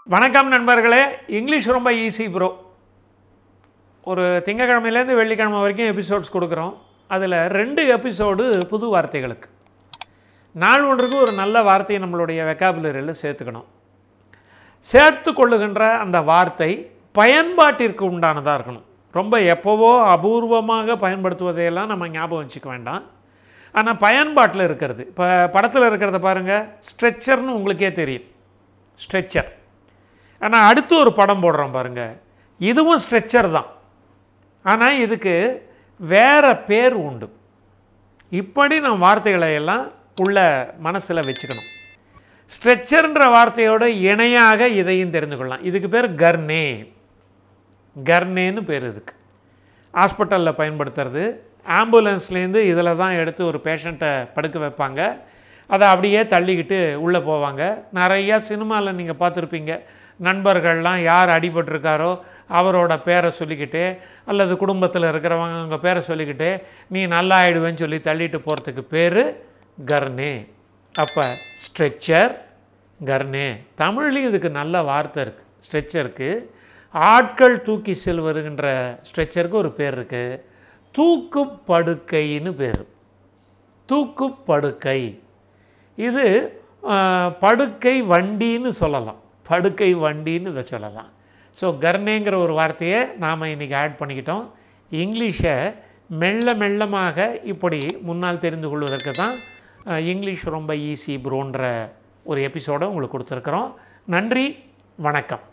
வணக்கம் நண்பர்களே இங்கிலீஷ் ரொம்ப ஈஸி ப்ரோ ஒரு திங்கக்கிழமையிலேருந்து வெள்ளிக்கிழமை வரைக்கும் எபிசோட்ஸ் கொடுக்குறோம் அதில் ரெண்டு எபிசோடு புது வார்த்தைகளுக்கு நாள் ஒன்றுக்கு ஒரு நல்ல வார்த்தையை நம்மளுடைய வெக்காபுலரியில் சேர்த்துக்கணும் சேர்த்து கொள்ளுகின்ற அந்த வார்த்தை பயன்பாட்டிற்கு உண்டானதாக இருக்கணும் ரொம்ப எப்போவோ அபூர்வமாக பயன்படுத்துவதையெல்லாம் நம்ம ஞாபகம் வச்சுக்க வேண்டாம் ஆனால் பயன்பாட்டில் இருக்கிறது இப்போ படத்தில் இருக்கிறத பாருங்கள் ஸ்ட்ரெச்சர்னு உங்களுக்கே தெரியும் ஸ்ட்ரெச்சர் ஆனால் அடுத்து ஒரு படம் போடுறோம் பாருங்கள் இதுவும் ஸ்ட்ரெச்சர் தான் ஆனால் இதுக்கு வேறு பேர் உண்டு இப்படி நம்ம வார்த்தைகளை எல்லாம் உள்ள மனசில் வச்சுக்கணும் ஸ்ட்ரெச்சர்ன்ற வார்த்தையோட இணையாக இதையும் தெரிந்து கொள்ளலாம் இதுக்கு பேர் கர்னே கர்னேன்னு பேர் இதுக்கு ஹாஸ்பிட்டலில் பயன்படுத்துறது ஆம்புலன்ஸ்லேருந்து இதில் தான் எடுத்து ஒரு பேஷண்ட்டை படுக்க வைப்பாங்க அதை அப்படியே தள்ளிக்கிட்டு உள்ளே போவாங்க நிறையா சினிமாவில் நீங்கள் பார்த்துருப்பீங்க நண்பர்கள்லாம் யார் அடிபட்டிருக்காரோ அவரோட பேரை சொல்லிக்கிட்டு அல்லது குடும்பத்தில் இருக்கிறவங்க அவங்க பேரை சொல்லிக்கிட்டு நீ நல்லா ஆயிடுவேன்னு சொல்லி தள்ளிட்டு போகிறதுக்கு பேர் கர்னே அப்போ ஸ்ட்ரெச்சர் கர்னே தமிழ்லேயும் இதுக்கு நல்ல வார்த்தை இருக்குது ஸ்ட்ரெச்சருக்கு ஆட்கள் தூக்கி செல்வருகின்ற ஸ்ட்ரெச்சருக்கு ஒரு பேர் இருக்குது தூக்கு படுக்கைன்னு பேர் தூக்கு படுக்கை இது ஆஹ், படுக்கை வண்டின்னு சொல்லலாம் படுக்கை வண்டின்னு இதை சொல்லலாம் ஸோ கர்னேங்கிற ஒரு வார்த்தையை நாம் இன்றைக்கி ஆட் பண்ணிக்கிட்டோம் இங்கிலீஷை மெல்ல மெல்லமாக இப்படி முன்னால் தெரிந்து கொள்வதற்கு தான் ஆஹ், இங்கிலீஷ் ரொம்ப ஈஸி ப்ரோன்ற ஒரு எபிசோடை உங்களுக்கு கொடுத்துருக்குறோம் நன்றி வணக்கம்